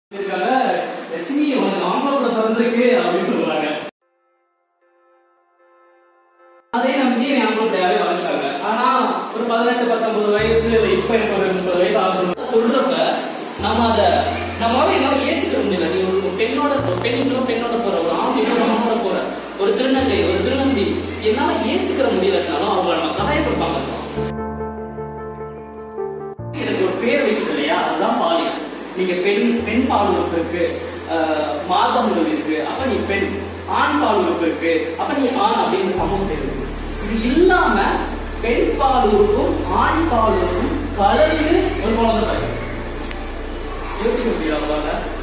இருக்காங்க லட்சுமி உனக்கு ஆம்பளை பிறந்திருக்கு அப்படின்னு சொல்றாங்க அதே நம்பி என் ஆம்பளையாவே வளர்த்தாங்க ஆனா ஒரு பதினெட்டு பத்தொன்பது வயசு இல்ல இப்ப எனக்கு ஒரு முப்பது வயசு ஆகுது சொல்றப்ப நம்ம அத நம்மளால என்னால ஏத்துக்க முடியல நீ ஒரு பெண்ணோட ஒரு பெண் இன்னொரு பெண்ணோட போற ஒரு ஆண் இன்னொரு ஆணோட போற ஒரு திருநங்கை ஒரு திருநம்பி என்னால ஏத்துக்கிற முடியலனாலும் அவங்க நம்ம கலாயப்படுத்தாம இருக்கோம் எனக்கு ஒரு பேர் வைக்கிறது இல்லையா அதுதான் பாலியம் நீங்க பெண் பெண் பால் உறுப்பு இருக்கு ஆஹ், மாதங்கள் இருக்கு அப்ப நீ பெண் ஆண் பால் உறுப்பு இருக்கு அப்ப நீ ஆண் அப்படின்னு சமூகம் இருக்கு இது இல்லாம பெண் பால் உறுப்பும் ஆண் பால் உறுப்பும் கலந்து ஒரு குழந்தை பிறகு யோசிக்க முடியாது அவங்களால